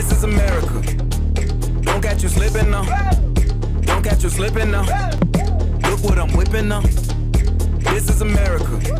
This is America. Don't catch you slipping now. Don't catch you slipping now. Look what I'm whipping now. This is America.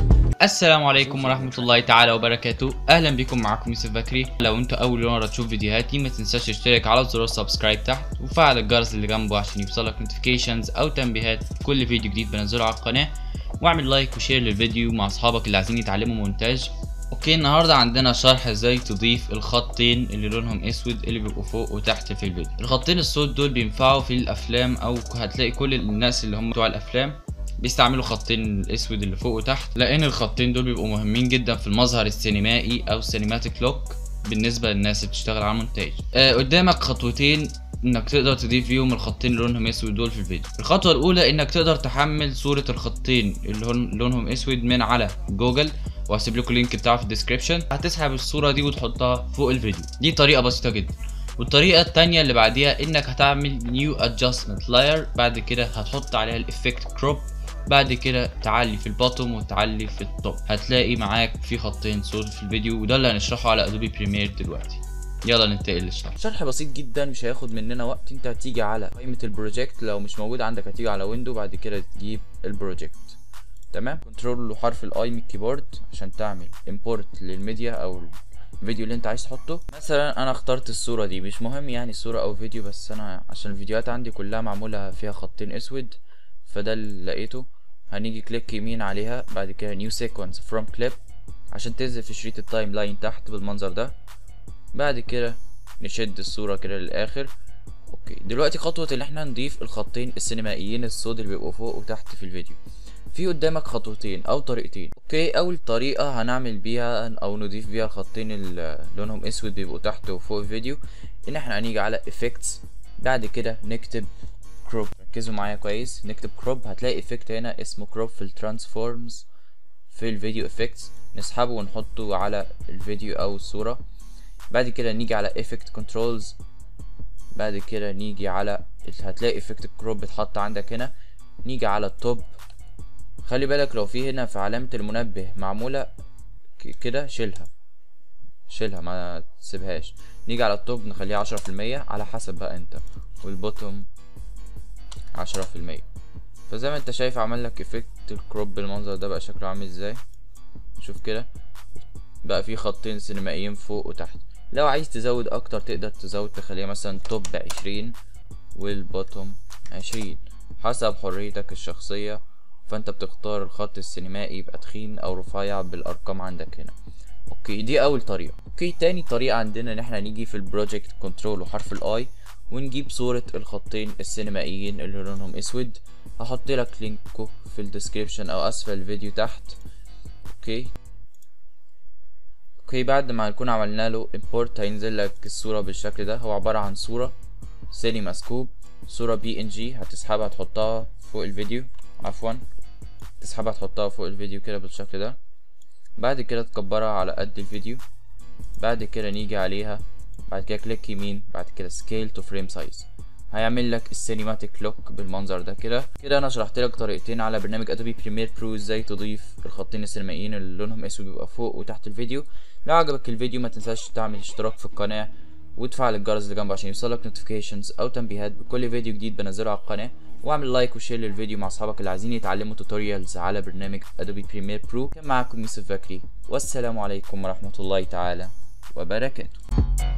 السلام عليكم ورحمة الله تعالى وبركاته أهلا بكم معكم يوسف بكري لو انتوا أول مرة تشوف فيديوهاتي ما تنساش تشترك على زرار سبسكرايب تحت وفعل الجرس اللي جنبه عشان يوصلك نوتيفيكيشنز أو تنبيهات كل فيديو جديد بنزله على القناة واعمل لايك وشير للفيديو مع أصحابك اللي عايزين يتعلموا مونتاج اوكي النهارده عندنا شرح ازاي تضيف الخطين اللي لونهم اسود اللي بيبقوا فوق وتحت في الفيديو الخطين السود دول بينفعوا في الافلام او هتلاقي كل الناس اللي هم بتوع الافلام بيستعملوا خطين الاسود اللي فوق وتحت لان الخطين دول بيبقوا مهمين جدا في المظهر السينمائي او السينماتيك لوك بالنسبه للناس اللي بتشتغل على المونتاج آه قدامك خطوتين انك تقدر تضيف فيهم الخطين اللي لونهم اسود دول في الفيديو الخطوه الاولى انك تقدر تحمل صوره الخطين اللي هون- لونهم اسود من على جوجل وهسيب لكم اللينك بتاعه في الديسكربشن هتسحب الصوره دي وتحطها فوق الفيديو دي طريقه بسيطه جدا والطريقه التانية اللي بعديها انك هتعمل نيو ادجستمنت لاير بعد كده هتحط عليها الافكت كروب بعد كده تعلي في البوتوم وتعلي في التوب هتلاقي معاك في خطين سود في الفيديو وده اللي هنشرحه على ادوبي بريمير دلوقتي يلا ننتقل للشرح شرح بسيط جدا مش هياخد مننا وقت انت هتيجي على قائمة البروجكت لو مش موجود عندك هتيجي على ويندو بعد كده تجيب البروجكت تمام كنترول وحرف الاي من الكيبورد عشان تعمل امبورت للميديا او الفيديو اللي انت عايز تحطه مثلا انا اخترت الصورة دي مش مهم يعني صورة او فيديو بس انا عشان الفيديوهات عندي كلها معمولة فيها خطين اسود فده اللي لقيته هنيجي كليك يمين عليها بعد كده نيو سيكونس فروم كليب عشان تنزل في شريط التايم لاين تحت بالمنظر ده بعد كده نشد الصورة كده للآخر اوكي دلوقتي خطوة اللي احنا نضيف الخطين السينمائيين السود اللي بيبقوا فوق وتحت في الفيديو في قدامك خطوتين او طريقتين اوكي اول طريقة هنعمل بيها او نضيف بيها الخطين اللي لونهم اسود بيبقوا تحت وفوق الفيديو ان احنا هنيجي على effects بعد كده نكتب كروب ركزوا معايا كويس نكتب كروب هتلاقي افكت هنا اسمه كروب في الترانسفورمز في الفيديو افكتس نسحبه ونحطه على الفيديو او الصورة بعد كده نيجي على effect controls بعد كده نيجي على هتلاقي effect كروب اتحط عندك هنا نيجي على التوب خلي بالك لو في هنا في علامة المنبه معمولة ك- كده شيلها شيلها ما تسيبهاش نيجي على التوب نخليها عشرة في المية على حسب بقى انت والبوتوم عشرة في المية فزي ما انت شايف عمل لك افكت الكروب بالمنظر ده بقى شكله عامل ازاي شوف كده بقى في خطين سينمائيين فوق وتحت لو عايز تزود اكتر تقدر تزود تخليها مثلا توب عشرين والبوتوم عشرين حسب حريتك الشخصية فانت بتختار الخط السينمائي يبقى تخين او رفيع بالارقام عندك هنا اوكي دي اول طريقة اوكي تاني طريقة عندنا ان احنا نيجي في البروجكت كنترول وحرف الاي ونجيب صورة الخطين السينمائيين اللي لونهم اسود هحط لك لينكو في الديسكريبشن او اسفل الفيديو تحت اوكي اوكي بعد ما نكون عملنا له import هينزل لك الصورة بالشكل ده هو عبارة عن صورة سينما سكوب صورة بي ان جي هتسحبها تحطها فوق الفيديو عفوا تسحبها تحطها فوق الفيديو كده بالشكل ده بعد كده تكبرها على قد الفيديو بعد كده نيجي عليها بعد كده كليك يمين بعد كده سكيل تو فريم سايز هيعمل لك السينماتيك لوك بالمنظر ده كده كده انا شرحت لك طريقتين على برنامج ادوبي بريمير برو ازاي تضيف الخطين السينمائيين اللي لونهم اسود بيبقى فوق وتحت الفيديو لو عجبك الفيديو ما تنساش تعمل اشتراك في القناه وتفعل الجرس اللي جنبه عشان يوصلك نوتيفيكيشنز او تنبيهات بكل فيديو جديد بنزله على القناه واعمل لايك وشير للفيديو مع اصحابك اللي عايزين يتعلموا توتوريالز على برنامج ادوبي بريمير برو كان معاكم يوسف بكري والسلام عليكم ورحمه الله تعالى وبركاته